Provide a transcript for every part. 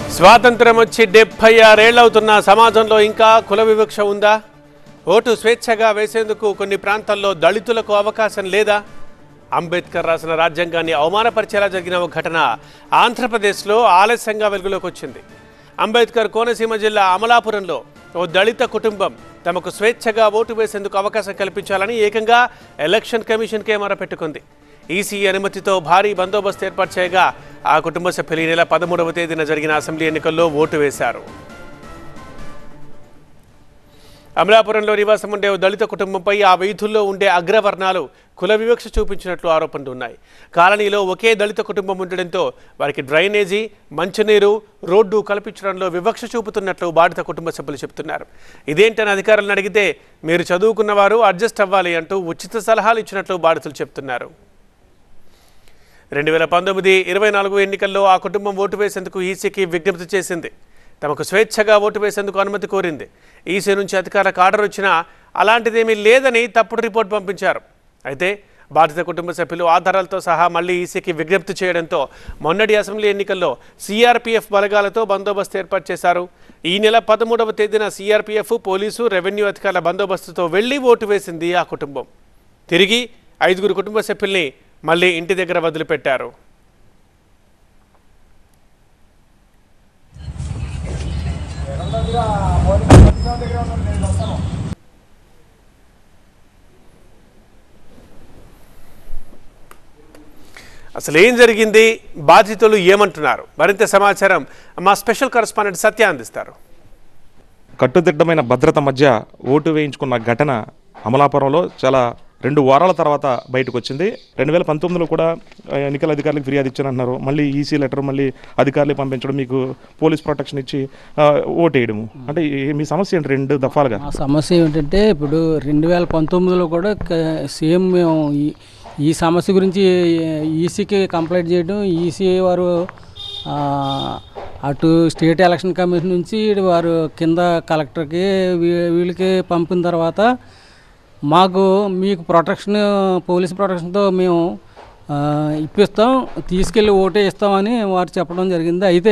స్వాతంత్రం వచ్చి డెబ్బై ఆరేళ్లవుతున్న సమాజంలో ఇంకా కుల వివక్ష ఉందా ఓటు స్వేచ్ఛగా వేసేందుకు కొన్ని ప్రాంతాల్లో దళితులకు అవకాశం లేదా అంబేద్కర్ రాసిన రాజ్యాంగాన్ని అవమానపరిచేలా జరిగిన ఒక ఘటన ఆంధ్రప్రదేశ్లో ఆలస్యంగా వెలుగులోకి వచ్చింది అంబేద్కర్ కోనసీమ జిల్లా అమలాపురంలో ఓ దళిత కుటుంబం తమకు స్వేచ్ఛగా ఓటు వేసేందుకు అవకాశం కల్పించాలని ఏకంగా ఎలక్షన్ కమిషన్కే మొరపెట్టుకుంది ఈసీ అనుమతితో భారీ బందోబస్తు ఏర్పాటు చేయగా ఆ కుటుంబ సభ్యులు ఈ నెల పదమూడవ తేదీన జరిగిన అసెంబ్లీ ఎన్నికల్లో ఓటు వేశారు అమలాపురంలో నివాసం ఉండే ఓ దళిత కుటుంబంపై ఆ వీధుల్లో ఉండే అగ్రవర్ణాలు కుల వివక్ష చూపించినట్లు ఆరోపణలు ఉన్నాయి కాలనీలో ఒకే దళిత కుటుంబం ఉండడంతో వారికి డ్రైనేజీ మంచినీరు రోడ్డు కల్పించడంలో వివక్ష చూపుతున్నట్లు బాధిత కుటుంబ సభ్యులు చెబుతున్నారు ఇదేంటని అధికారులను అడిగితే మీరు చదువుకున్నవారు అడ్జస్ట్ అవ్వాలి అంటూ ఉచిత సలహాలు ఇచ్చినట్లు బాధితులు చెబుతున్నారు రెండు వేల పంతొమ్మిది ఇరవై నాలుగు ఎన్నికల్లో ఆ కుటుంబం ఓటు వేసేందుకు ఈసీకి విజ్ఞప్తి చేసింది తమకు స్వేచ్ఛగా ఓటు వేసేందుకు అనుమతి కోరింది ఈసీ నుంచి అధికారులకు ఆర్డర్ వచ్చినా అలాంటిదేమీ లేదని తప్పుడు రిపోర్ట్ పంపించారు అయితే బాధిత కుటుంబ సభ్యులు ఆధారాలతో సహా మళ్లీ ఈసీకి విజ్ఞప్తి చేయడంతో మొన్నటి అసెంబ్లీ ఎన్నికల్లో సీఆర్పీఎఫ్ బలగాలతో బందోబస్తు ఏర్పాటు చేశారు ఈ నెల పదమూడవ తేదీన సీఆర్పీఎఫ్ పోలీసు రెవెన్యూ అధికారుల బందోబస్తుతో వెళ్లి ఓటు వేసింది ఆ కుటుంబం తిరిగి ఐదుగురు కుటుంబ సభ్యుల్ని మళ్ళీ ఇంటి దగ్గర వదిలిపెట్టారు అసలు ఏం జరిగింది బాధితులు ఏమంటున్నారు మరింత సమాచారం మా స్పెషల్ కరస్పాండెంట్ సత్య అందిస్తారు కట్టుదిట్టమైన భద్రత మధ్య ఓటు వేయించుకున్న ఘటన అమలాపురంలో చాలా రెండు వారాల తర్వాత బయటకు వచ్చింది రెండు వేల పంతొమ్మిదిలో కూడా ఆ, ఎన్నికల అధికారులకు ఫిర్యాదు ఇచ్చానంటున్నారు మళ్ళీ ఈసీ లెటర్ మళ్ళీ అధికారులు పంపించడం మీకు పోలీస్ ప్రొటెక్షన్ ఇచ్చి ఆ, ఓటు వేయడము అంటే ఈ- మీ సమస్య ఏంటి రెండు దఫాలుగా మా సమస్య ఏమిటంటే ఇప్పుడు రెండు వేల పంతొమ్మిదిలో కూడా క- సేమ్ మేము ఈ ఈ సమస్య గురించి ఈసీకి కంప్లైంట్ చేయడం ఈసీ వారు ఆ, అటు స్టేట్ ఎలక్షన్ కమిషన్ నుంచి ఇటు వారు కింద కలెక్టర్కి వీ- వీళ్ళకి పంపిన తర్వాత మాకు మీకు ప్రొటెక్షన్ పోలీస్ ప్రొటెక్షన్తో మేము ఆ, ఇప్పిస్తాం తీసుకెళ్ళి ఓటే ఇస్తామని వారు చెప్పడం జరిగింది అయితే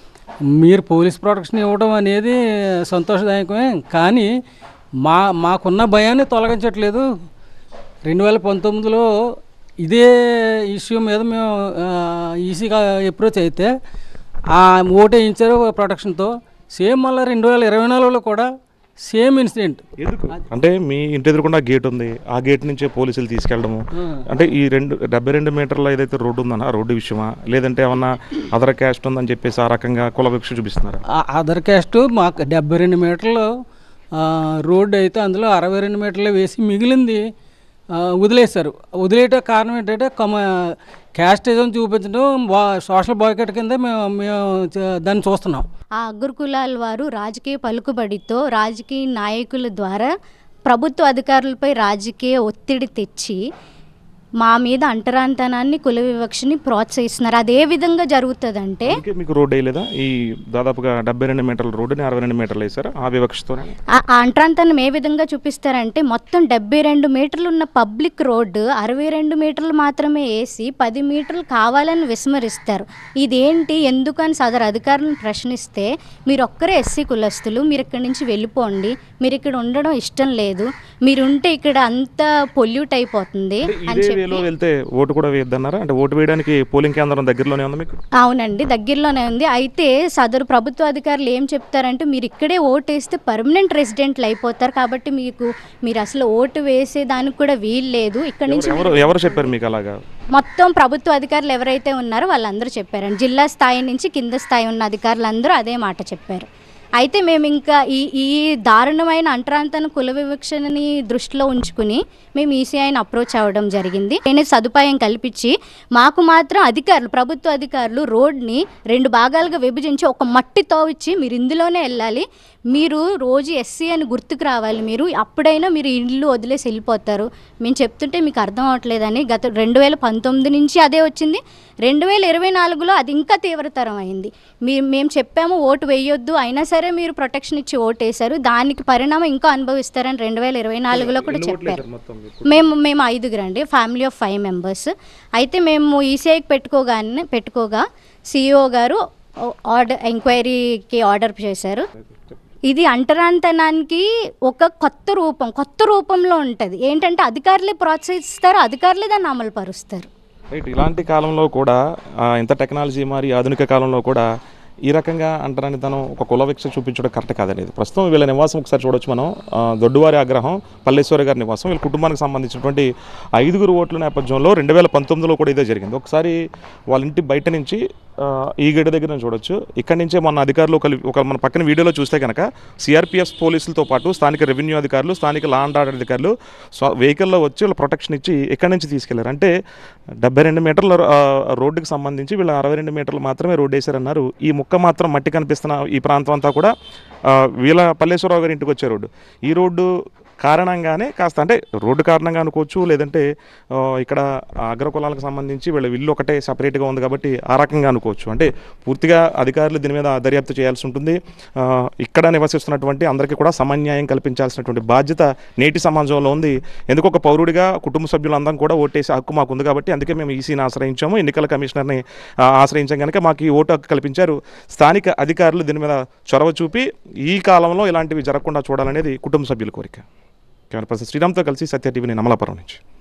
మీరు పోలీస్ ప్రొటెక్షన్ ఇవ్వడం అనేది సంతోషదాయకమే కానీ మా మాకున్న భయాన్ని తొలగించట్లేదు రెండు వేల పంతొమ్మిదిలో ఇదే ఇష్యూ మీద మేము ఈసీగా అప్రోచ్ అయితే ఆ ఓటు వేయించారు ప్రొటెక్షన్తో సేమ్ మళ్ళీ రెండు వేల ఇరవై నాలుగులో కూడా సేమ్ ఇన్సిడెంట్ ఎందుకు అంటే మీ ఇంటి ఎదురుకుండా గేట్ ఉంది ఆ గేట్ నుంచే పోలీసులు తీసుకెళ్ళడము అంటే ఈ రెండు డెబ్బై రెండు మీటర్ల ఏదైతే రోడ్డు ఉందన్న ఆ రోడ్డు విషయమా లేదంటే ఏమన్నా అదర్ క్యాస్ట్ ఉందని చెప్పేసి ఆ రకంగా కుల వివక్ష చూపిస్తున్నారు ఆ- అదర్ క్యాస్ట్ మాకు డెబ్బై రెండు మీటర్లు ఆ, రోడ్డు అయితే అందులో అరవై రెండు మీటర్లు వేసి మిగిలింది ఆ, వదిలేశారు వదిలేయట కారణం ఏంటంటే కమ క్యాస్టిజం చూపించడం బా సోషల్ బాయ్కట్ కింద మేము మేము చ- దాన్ని చూస్తున్నాం ఆ అగ్రకులాల వారు రాజకీయ పలుకుబడితో రాజకీయ నాయకుల ద్వారా ప్రభుత్వ అధికారులపై రాజకీయ ఒత్తిడి తెచ్చి మా మీద అంటరాంతనాన్ని కుల వివక్షని ప్రోత్సహిస్తున్నారు అది ఏ విధంగా జరుగుతుందంటే అందుకే మీకు రోడ్డు వేయలేదా ఈ దాదాపుగా డెబ్బై రెండు మీటర్ల రోడ్డుని అరవై రెండు మీటర్లు వేసారు ఆ వివక్షతోనే ఆ ఆ అంటరాంతనం ఏ విధంగా చూపిస్తారంటే మొత్తం డెబ్బై రెండు మీటర్లు ఉన్న పబ్లిక్ రోడ్డు అరవై రెండు మీటర్లు మాత్రమే వేసి పది మీటర్లు కావాలని విస్మరిస్తారు ఇదేంటి ఎందుకు అని సదరు అధికారులను ప్రశ్నిస్తే మీరు ఒక్కరే ఎస్సీ కులస్తులు మీరు ఇక్కడి నుంచి వెళ్ళిపోండి మీరు ఇక్కడ ఉండడం ఇష్టం లేదు మీరు ఉంటే ఇక్కడ అంతా పొల్యూట్ అయిపోతుంది అని ఇదే చెప్పి వేలో వెళ్తే ఓటు కూడా వేయద్దన్నారా అంటే ఓటు వేయడానికి పోలింగ్ కేంద్రం దగ్గరలోనే ఉంది మీకు అవునండి దగ్గరలోనే ఉంది అయితే సదరు ప్రభుత్వ అధికారులు ఏం చెప్తారంటే మీరు ఇక్కడే ఓటు వేస్తే పర్మనెంట్ రెసిడెంట్లు అయిపోతారు కాబట్టి మీకు మీరు అసలు ఓటు వేసే దానికి కూడా వీలు లేదు ఇక్కడ నుంచి ఎవరు ఎవరు చెప్పారు మీకు అలాగా మొత్తం ప్రభుత్వ అధికారులు ఎవరైతే ఉన్నారో వాళ్ళందరూ చెప్పారండి జిల్లా స్థాయి నుంచి కింద స్థాయి ఉన్న అధికారులందరూ అదే మాట చెప్పారు అయితే మేము ఇంకా ఈ ఈ దారుణమైన అంటరాంతన కుల వివక్షని దృష్టిలో ఉంచుకుని మేము ఈసీఐని అప్రోచ్ అవ్వడం జరిగింది నేను సదుపాయం కల్పించి మాకు మాత్రం అధికారులు ప్రభుత్వ అధికారులు రోడ్ని రెండు భాగాలుగా విభజించి ఒక మట్టి తోవిచ్చి మీరు ఇందులోనే వెళ్ళాలి మీరు రోజు ఎస్సీ అని గుర్తుకు రావాలి మీరు అప్పుడైనా మీరు ఇల్లు వదిలేసి వెళ్ళిపోతారు మేము చెప్తుంటే మీకు అర్థం అవ్వట్లేదని గత రెండు వేల పంతొమ్మిది నుంచి అదే వచ్చింది రెండు వేల ఇరవై నాలుగులో అది ఇంకా తీవ్రతరం అయింది మీ మేము చెప్పాము ఓటు వేయొద్దు అయినా సరే మీరు ప్రొటెక్షన్ ఇచ్చి ఓటు వేశారు దానికి పరిణామం ఇంకా అనుభవిస్తారని రెండు వేల ఇరవై నాలుగులో కూడా చెప్పారు మేము మేము ఐదుగురు అండి ఫ్యామిలీ ఆఫ్ ఫైవ్ మెంబర్స్ అయితే మేము ఈసీఐకి పెట్టుకోగానే పెట్టుకోగా సిఇఓ గారు ఆర్డర్ ఎంక్వైరీకి ఆర్డర్ చేశారు ఇది అంటరాంతనానికి ఒక కొత్త రూపం కొత్త రూపంలో ఉంటుంది ఏంటంటే అధికారులే ప్రోత్సహిస్తారు అధికారులే దాన్ని అమలు పరుస్తారు రైట్ ఇలాంటి కాలంలో కూడా ఆ, ఇంత టెక్నాలజీ మరి ఆధునిక కాలంలో కూడా ఈ రకంగా అంటారని తను ఒక కుల విక్ష చూపించడం కరెక్ట్ కాదనేది ప్రస్తుతం వీళ్ళ నివాసం ఒకసారి చూడొచ్చు మనం ఆ, దొడ్డువారి ఆగ్రహం పల్లేశ్వరి గారి నివాసం వీళ్ళ కుటుంబానికి సంబంధించినటువంటి ఐదుగురు ఓట్ల నేపథ్యంలో రెండు వేల పంతొమ్మిదిలో కూడా ఇదే జరిగింది ఒకసారి వాళ్ళ ఇంటి బయట నుంచి ఆ, ఈ గడి దగ్గర నుంచి చూడొచ్చు ఇక్కడి నుంచే మన అధికారులు ఒక ఒక మన పక్కన వీడియోలో చూస్తే కనుక సిఆర్పిఎఫ్ పోలీసులతో పాటు స్థానిక రెవెన్యూ అధికారులు స్థానిక లా అండ్ ఆర్డర్ అధికారులు స్వ వెహికల్లో వచ్చి వీళ్ళు ప్రొటెక్షన్ ఇచ్చి ఇక్కడి నుంచి తీసుకెళ్లారు అంటే డెబ్బై రెండు మీటర్ల ఆ, రోడ్డుకి సంబంధించి వీళ్ళు అరవై రెండు మీటర్లు మాత్రమే రోడ్డు వేశారన్నారు ఈ ముక్క మాత్రం మట్టి కనిపిస్తున్న ఈ ప్రాంతం అంతా కూడా ఆ, వీళ్ళ పల్లేశ్వరరావు గారి ఇంటికి వచ్చే రోడ్డు ఈ రోడ్డు కారణంగానే కాస్త అంటే రోడ్డు కారణంగా అనుకోవచ్చు లేదంటే ఆ, ఇక్కడ అగ్ర కులాలకు సంబంధించి వీళ్ళ ఇల్లు ఒకటే సపరేట్గా ఉంది కాబట్టి ఆ రకంగా అనుకోవచ్చు అంటే పూర్తిగా అధికారులు దీని మీద దర్యాప్తు చేయాల్సి ఉంటుంది ఆ, ఇక్కడ నివసిస్తున్నటువంటి అందరికీ కూడా సమన్యాయం కల్పించాల్సినటువంటి బాధ్యత నేటి సమాజంలో ఉంది ఎందుకు ఒక పౌరుడిగా కుటుంబ సభ్యులందరం కూడా ఓటేసే హక్కు మాకు ఉంది కాబట్టి అందుకే మేము ఈసీని ఆశ్రయించాము ఎన్నికల కమిషనర్ని ఆ, ఆశ్రయించాం కనుక మాకు ఈ ఓటు హక్కు కల్పించారు స్థానిక అధికారులు దీని మీద చొరవ చూపి ఈ కాలంలో ఇలాంటివి జరగకుండా చూడాలనేది కుటుంబ సభ్యుల కోరిక కెమెరా పర్సన్ శ్రీరామ్తో కలిసి సత్య టీవీ నేను అమలాపురం నుంచి